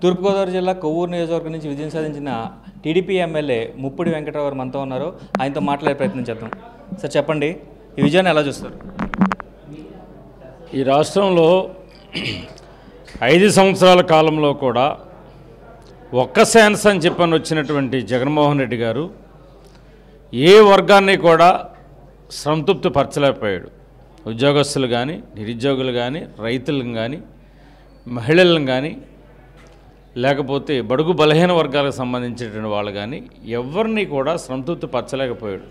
తూర్పుగోదావరి జిల్లా కొవ్వూరు నియోజకవర్గం నుంచి విజయం సాధించిన టీడీపీ ఎమ్మెల్యే ముప్పిడి వెంకటరావు గారు మనతో ఉన్నారు ఆయనతో మాట్లాడే ప్రయత్నం చేద్దాం సార్ చెప్పండి ఈ విజయాన్ని ఎలా చూస్తారు ఈ రాష్ట్రంలో ఐదు సంవత్సరాల కాలంలో కూడా ఒక్క ఛాన్స్ అని చెప్పని వచ్చినటువంటి జగన్మోహన్ రెడ్డి గారు ఏ వర్గాన్ని కూడా సంతృప్తి పరచలేకపోయాడు ఉద్యోగస్తులు కానీ నిరుద్యోగులు కానీ రైతులను కానీ మహిళలను కానీ లేకపోతే బడుగు బలహీన వర్గాలకు సంబంధించినటువంటి వాళ్ళు కానీ ఎవరిని కూడా సంతృప్తి పరచలేకపోయాడు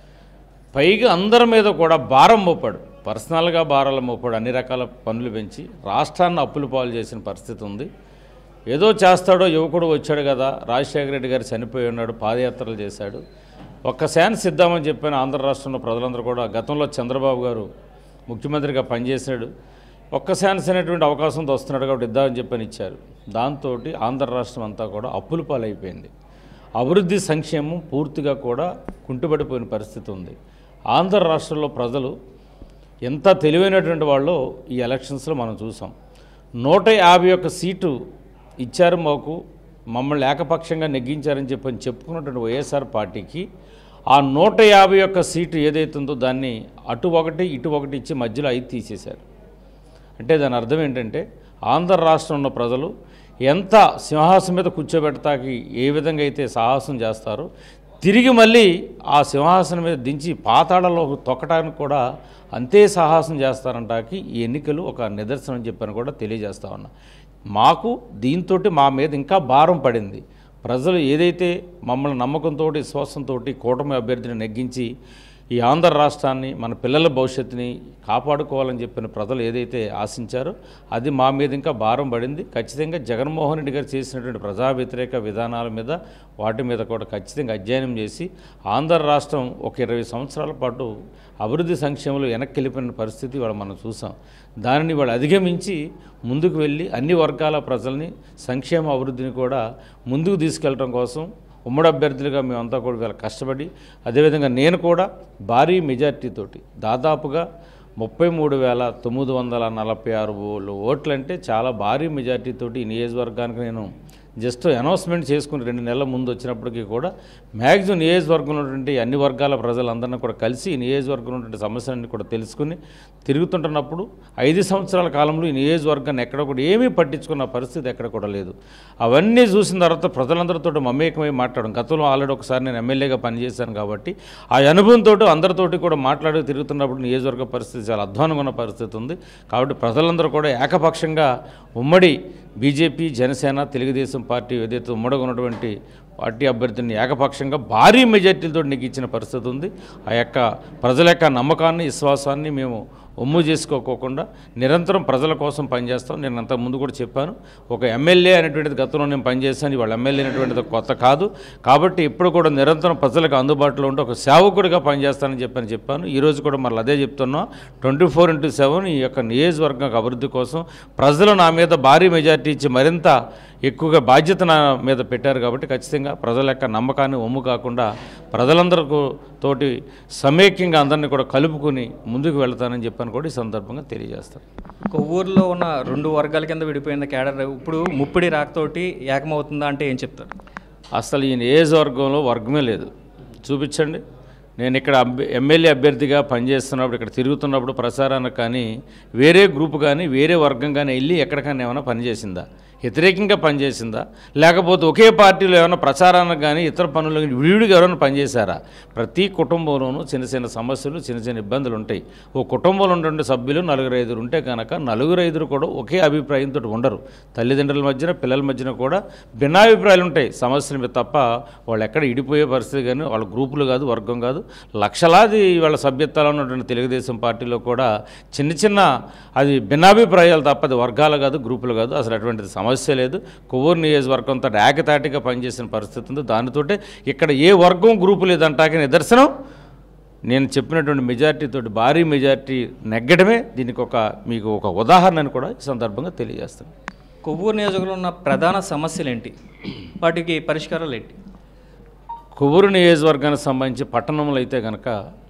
పైగా అందరి మీద కూడా భారం మోపాడు పర్సనల్గా భారాలు మోపాడు అన్ని రకాల పనులు పెంచి రాష్ట్రాన్ని అప్పులు పాలు చేసిన పరిస్థితి ఉంది ఏదో చేస్తాడో యువకుడు వచ్చాడు కదా రాజశేఖర రెడ్డి గారు చనిపోయి ఉన్నాడు పాదయాత్రలు చేశాడు ఒక్క ఛాన్స్ ఇద్దామని చెప్పిన ఆంధ్ర రాష్ట్రంలో ప్రజలందరూ కూడా గతంలో చంద్రబాబు గారు ముఖ్యమంత్రిగా పనిచేశాడు ఒక్క ఛాన్స్ అనేటువంటి అవకాశంతో వస్తున్నాడు కాబట్టి ఇద్దామని చెప్పని ఇచ్చారు దాంతో ఆంధ్ర రాష్ట్రం అంతా కూడా అప్పుల పాలైపోయింది అభివృద్ధి సంక్షేమం పూర్తిగా కూడా కుంటుపడిపోయిన పరిస్థితి ఉంది ఆంధ్ర రాష్ట్రంలో ప్రజలు ఎంత తెలివైనటువంటి వాళ్ళు ఈ ఎలక్షన్స్లో మనం చూసాం నూట యాభై ఒక్క సీటు ఇచ్చారు మాకు మమ్మల్ని ఏకపక్షంగా నెగ్గించారని చెప్పని చెప్పుకున్నటువంటి వైఎస్ఆర్ పార్టీకి ఆ నూట యాభై ఒక్క సీటు ఏదైతుందో దాన్ని అటు ఒకటి ఇటు ఒకటి ఇచ్చి మధ్యలో ఐదు తీసేశారు అంటే దాని అర్థం ఏంటంటే ఆంధ్ర రాష్ట్రంలో ఉన్న ప్రజలు ఎంత సింహాసం మీద కూర్చోబెడతాకి ఏ విధంగా అయితే సాహసం చేస్తారో తిరిగి మళ్ళీ ఆ సింహాసనం మీద దించి పాతాళలో తొక్కడానికి కూడా అంతే సాహసం చేస్తారంటాకి ఈ ఎన్నికలు ఒక నిదర్శనం అని చెప్పని కూడా తెలియజేస్తా ఉన్నా మాకు దీంతో మా మీద ఇంకా భారం పడింది ప్రజలు ఏదైతే మమ్మల్ని నమ్మకంతో విశ్వాసంతో కూటమి అభ్యర్థిని నెగ్గించి ఈ ఆంధ్ర రాష్ట్రాన్ని మన పిల్లల భవిష్యత్తుని కాపాడుకోవాలని చెప్పిన ప్రజలు ఏదైతే ఆశించారో అది మా మీద ఇంకా భారం పడింది ఖచ్చితంగా జగన్మోహన్ రెడ్డి గారు చేసినటువంటి ప్రజా వ్యతిరేక విధానాల మీద వాటి మీద కూడా ఖచ్చితంగా అధ్యయనం చేసి ఆంధ్ర రాష్ట్రం ఒక ఇరవై సంవత్సరాల పాటు అభివృద్ధి సంక్షేమంలో వెనక్కి వెళ్ళిపోయిన పరిస్థితి ఇవాళ మనం చూసాం దానిని వాళ్ళు అధిగమించి ముందుకు వెళ్ళి అన్ని వర్గాల ప్రజల్ని సంక్షేమ అభివృద్ధిని కూడా ముందుకు తీసుకెళ్ళడం కోసం ఉమ్మడి అభ్యర్థులుగా మేమంతా కూడా వీళ్ళ కష్టపడి అదేవిధంగా నేను కూడా భారీ మెజార్టీతోటి దాదాపుగా ముప్పై మూడు వేల తొమ్మిది వందల నలభై ఆరు ఓట్లంటే చాలా భారీ మెజార్టీతోటి ఈ నియోజకవర్గానికి నేను జస్ట్ అనౌన్స్మెంట్ చేసుకుని రెండు నెలల ముందు వచ్చినప్పటికీ కూడా మ్యాక్సిమం నియోజకవర్గంలో ఉన్నటువంటి అన్ని వర్గాల ప్రజలందరినీ కూడా కలిసి ఈ నియోజకవర్గంలో ఉన్నటువంటి సమస్యలన్నీ కూడా తెలుసుకుని తిరుగుతుంటున్నప్పుడు ఐదు సంవత్సరాల కాలంలో ఈ నియోజకవర్గాన్ని ఎక్కడ కూడా ఏమీ పట్టించుకున్న పరిస్థితి ఎక్కడ కూడా లేదు అవన్నీ చూసిన తర్వాత ప్రజలందరితో మమేకమై మాట్లాడడం గతంలో ఆల్రెడీ ఒకసారి నేను ఎమ్మెల్యేగా పనిచేశాను కాబట్టి ఆ అనుభవంతో అందరితోటి కూడా మాట్లాడి తిరుగుతున్నప్పుడు నియోజకవర్గ పరిస్థితి చాలా అధ్వానంగా ఉన్న పరిస్థితి ఉంది కాబట్టి ప్రజలందరూ కూడా ఏకపక్షంగా ఉమ్మడి బీజేపీ జనసేన తెలుగుదేశం పార్టీ ఏదైతే ఉమ్మడిగా ఉన్నటువంటి పార్టీ అభ్యర్థిని ఏకపక్షంగా భారీ మెజార్టీలతో నెగ్గించిన పరిస్థితి ఉంది ఆ యొక్క ప్రజల యొక్క నమ్మకాన్ని విశ్వాసాన్ని మేము ఒమ్ము చేసుకోకోకుండా నిరంతరం ప్రజల కోసం పనిచేస్తాం నేను అంతకు ముందు కూడా చెప్పాను ఒక ఎమ్మెల్యే అనేటువంటిది గతంలో నేను పనిచేస్తాను ఇవాళ ఎమ్మెల్యే అనేటువంటిది కొత్త కాదు కాబట్టి ఇప్పుడు కూడా నిరంతరం ప్రజలకు అందుబాటులో ఉంటే ఒక సేవకుడిగా పనిచేస్తానని చెప్పని చెప్పాను ఈరోజు కూడా మళ్ళీ అదే చెప్తున్నాం ట్వంటీ ఫోర్ ఇంటూ సెవెన్ ఈ యొక్క నియోజకవర్గం అభివృద్ధి కోసం ప్రజలు నా మీద భారీ మెజార్టీ ఇచ్చి మరింత ఎక్కువగా బాధ్యత నా మీద పెట్టారు కాబట్టి ఖచ్చితంగా ప్రజల యొక్క నమ్మకాన్ని ఒమ్ము కాకుండా ప్రజలందరికీ తోటి సమైక్యంగా అందరినీ కూడా కలుపుకొని ముందుకు వెళ్తానని చెప్పని కూడా ఈ సందర్భంగా తెలియజేస్తాను కొవ్వూరులో ఉన్న రెండు వర్గాల కింద విడిపోయిన కేడర్ ఇప్పుడు ముప్పిడి రాకతోటి ఏకమవుతుందా అంటే ఏం చెప్తారు అసలు ఈ నియోజకవర్గంలో వర్గమే లేదు చూపించండి నేను ఇక్కడ అభ్య- ఎమ్మెల్యే అభ్యర్థిగా పనిచేస్తున్నప్పుడు ఇక్కడ తిరుగుతున్నప్పుడు ప్రచారానికి కానీ వేరే గ్రూప్ కానీ వేరే వర్గం కానీ వెళ్ళి ఎక్కడికైనా ఏమైనా పనిచేసిందా వ్యతిరేకంగా పనిచేసిందా లేకపోతే ఒకే పార్టీలో ఏమైనా ప్రచారానికి కానీ ఇతర పనులు కానీ విడివిడిగా ఎవరైనా పనిచేశారా ప్రతి కుటుంబంలోనూ చిన్న చిన్న సమస్యలు చిన్న చిన్న ఇబ్బందులు ఉంటాయి ఓ కుటుంబంలో ఉన్నటువంటి సభ్యులు నలుగురు ఐదుగురు ఉంటే కనుక నలుగురు ఐదుగురు కూడా ఒకే అభిప్రాయంతో ఉండరు తల్లిదండ్రుల మధ్యన పిల్లల మధ్యన కూడా భిన్నాభిప్రాయాలు ఉంటాయి సమస్యల మీద తప్ప వాళ్ళు ఎక్కడ ఇడిపోయే పరిస్థితి కానీ వాళ్ళ గ్రూపులు కాదు వర్గం కాదు లక్షలాది వాళ్ళ సభ్యత్వాలు ఉన్నటువంటి తెలుగుదేశం పార్టీలో కూడా చిన్న చిన్న అది భిన్నాభిప్రాయాలు తప్ప అది వర్గాలు కాదు గ్రూపులు కాదు అసలు అటువంటిది సమస్య లేదు కొవ్వూరు నియోజకవర్గంతో ఏకతాటిగా పనిచేసిన పరిస్థితి ఉంది దానితోటే ఇక్కడ ఏ వర్గం గ్రూపు లేదంటాకి నిదర్శనం నేను చెప్పినటువంటి మెజార్టీతో భారీ మెజార్టీ నెగ్గడమే దీనికి ఒక మీకు ఒక ఉదాహరణ అని కూడా ఈ సందర్భంగా తెలియజేస్తాను కొవ్వూరు నియోజకవర్గంలో ఉన్న ప్రధాన సమస్యలు ఏంటి వాటికి పరిష్కారాలు ఏంటి కొవ్వూరు నియోజకవర్గానికి సంబంధించి పట్టణంలో అయితే కనుక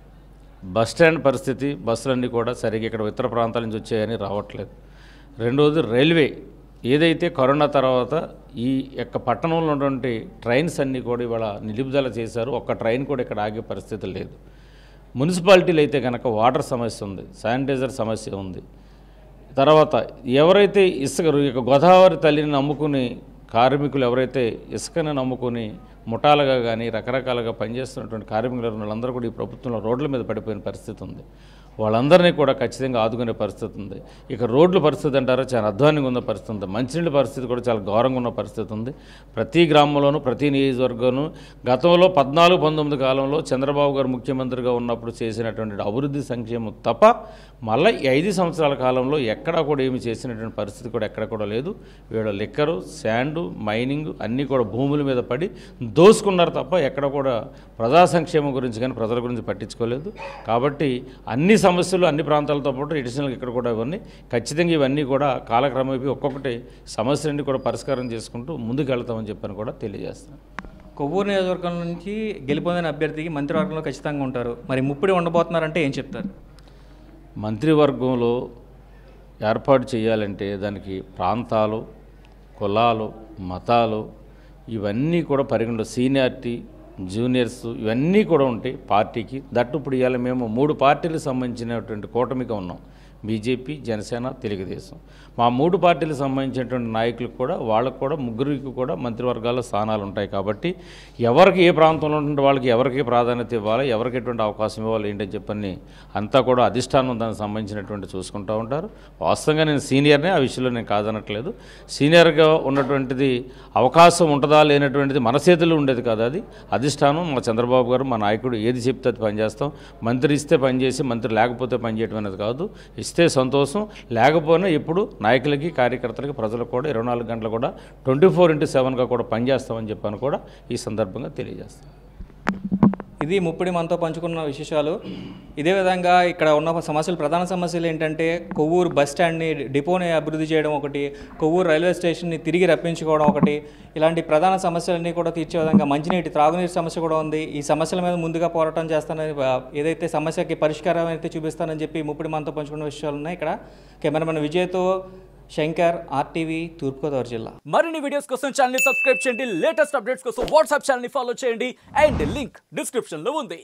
బస్ స్టాండ్ పరిస్థితి బస్సులన్నీ కూడా సరిగ్గా ఇక్కడ ఇతర ప్రాంతాల నుంచి వచ్చాయని రావట్లేదు రెండవది రైల్వే ఏదైతే కరోనా తర్వాత ఈ యొక్క పట్టణంలో ఉన్నటువంటి ట్రైన్స్ అన్నీ కూడా ఇవాళ నిలుపుదల చేశారు ఒక్క ట్రైన్ కూడా ఇక్కడ ఆగే పరిస్థితి లేదు మున్సిపాలిటీలు అయితే కనుక వాటర్ సమస్య ఉంది శానిటైజర్ సమస్య ఉంది తర్వాత ఎవరైతే ఇసుక ఇక గోదావరి తల్లిని నమ్ముకుని కార్మికులు ఎవరైతే ఇసుకని నమ్ముకుని ముఠాలుగా కానీ రకరకాలుగా పనిచేస్తున్నటువంటి కార్మికులు ఎవరు వాళ్ళందరూ కూడా ఈ ప్రభుత్వంలో రోడ్ల మీద పడిపోయిన పరిస్థితి ఉంది వాళ్ళందరినీ కూడా ఖచ్చితంగా ఆదుకునే పరిస్థితి ఉంది ఇక రోడ్ల పరిస్థితి అంటారా చాలా అధ్వానంగా ఉన్న పరిస్థితి ఉంది మంచినీళ్ళ పరిస్థితి కూడా చాలా ఘోరంగా ఉన్న పరిస్థితి ఉంది ప్రతి గ్రామంలోనూ ప్రతి నియోజకవర్గంలోనూ గతంలో పద్నాలుగు పంతొమ్మిది కాలంలో చంద్రబాబు గారు ముఖ్యమంత్రిగా ఉన్నప్పుడు చేసినటువంటి అభివృద్ధి సంక్షేమం తప్ప మళ్ళీ ఈ ఐదు సంవత్సరాల కాలంలో ఎక్కడా కూడా ఏమి చేసినటువంటి పరిస్థితి కూడా ఎక్కడ కూడా లేదు వీళ్ళ లిక్కరు శాండు మైనింగ్ అన్నీ కూడా భూముల మీద పడి దోసుకున్నారు తప్ప ఎక్కడ కూడా ప్రజా సంక్షేమం గురించి కానీ ప్రజల గురించి పట్టించుకోలేదు కాబట్టి అన్ని సమస్యలు అన్ని ప్రాంతాలతో పాటు ఎడిషనల్గా ఇక్కడ కూడా ఇవన్నీ ఖచ్చితంగా ఇవన్నీ కూడా కాలక్రమేపీ ఒక్కొక్కటి సమస్యలన్నీ కూడా పరిష్కారం చేసుకుంటూ ముందుకు వెళ్తామని చెప్పని కూడా తెలియజేస్తాను కొవ్వూరు నియోజకవర్గం నుంచి గెలుపొందిన అభ్యర్థికి మంత్రివర్గంలో ఖచ్చితంగా ఉంటారు మరి ముప్పిడి ఉండబోతున్నారంటే ఏం చెప్తారు మంత్రివర్గంలో ఏర్పాటు చేయాలంటే దానికి ప్రాంతాలు కులాలు మతాలు ఇవన్నీ కూడా పరిగణలో సీనియారిటీ జూనియర్స్ ఇవన్నీ కూడా ఉంటాయి పార్టీకి దట్టు ఇప్పుడు ఇవాళ మేము మూడు పార్టీలకు సంబంధించినటువంటి కూటమిగా ఉన్నాం బీజేపీ జనసేన తెలుగుదేశం మా మూడు పార్టీలకు సంబంధించినటువంటి నాయకులకు కూడా వాళ్ళకు కూడా ముగ్గురికి కూడా మంత్రివర్గాల్లో స్థానాలు ఉంటాయి కాబట్టి ఎవరికి ఏ ప్రాంతంలో ఉంటే వాళ్ళకి ఎవరికి ప్రాధాన్యత ఇవ్వాలి ఎవరికి ఎటువంటి అవకాశం ఇవ్వాలి ఏంటని చెప్పని అంతా కూడా అధిష్టానం దానికి సంబంధించినటువంటి చూసుకుంటూ ఉంటారు వాస్తవంగా నేను సీనియర్నే ఆ విషయంలో నేను కాదనట్లేదు సీనియర్గా ఉన్నటువంటిది అవకాశం ఉంటుందా లేనటువంటిది మన చేతుల్లో ఉండేది కాదు అది అధిష్టానం మా చంద్రబాబు గారు మా నాయకుడు ఏది చెప్తే అది పనిచేస్తాం మంత్రి ఇస్తే పనిచేసి మంత్రి లేకపోతే పనిచేయడం అనేది కాదు ఇస్తే సంతోషం లేకపోయినా ఇప్పుడు నాయకులకి కార్యకర్తలకి ప్రజలకు కూడా ఇరవై నాలుగు గంటలు కూడా ట్వంటీ ఫోర్ ఇంటూ సెవెన్గా కూడా పనిచేస్తామని చెప్పని కూడా ఈ సందర్భంగా తెలియజేస్తాం ఇది ముప్పిడి మనతో పంచుకున్న విశేషాలు ఇదే విధంగా ఇక్కడ ఉన్న సమస్యలు ప్రధాన సమస్యలు ఏంటంటే కొవ్వూరు బస్ స్టాండ్ని డిపోని అభివృద్ధి చేయడం ఒకటి కొవ్వూరు రైల్వే స్టేషన్ని తిరిగి రప్పించుకోవడం ఒకటి ఇలాంటి ప్రధాన సమస్యలన్నీ కూడా తీర్చే విధంగా మంచినీటి త్రాగునీటి సమస్య కూడా ఉంది ఈ సమస్యల మీద ముందుగా పోరాటం చేస్తానని ఆ, ఏదైతే సమస్యకి పరిష్కారం అయితే చూపిస్తానని చెప్పి ముప్పిడి మనతో పంచుకున్న విషయాలు ఉన్నాయి ఇక్కడ కెమెరామెన్ విజయ్తో శంకర్ ఆర్టీవీ తూర్పుగోదావరి జిల్లా మరిన్ని వీడియోస్ కోసం ఛానల్ సబ్స్క్రైబ్ చేయండి లేటెస్ట్ అప్డేట్స్ కోసం వాట్సాప్ ఛానల్ ఫాలో చేయండి అండ్ లింక్ డిస్క్రిప్షన్ లో ఉంది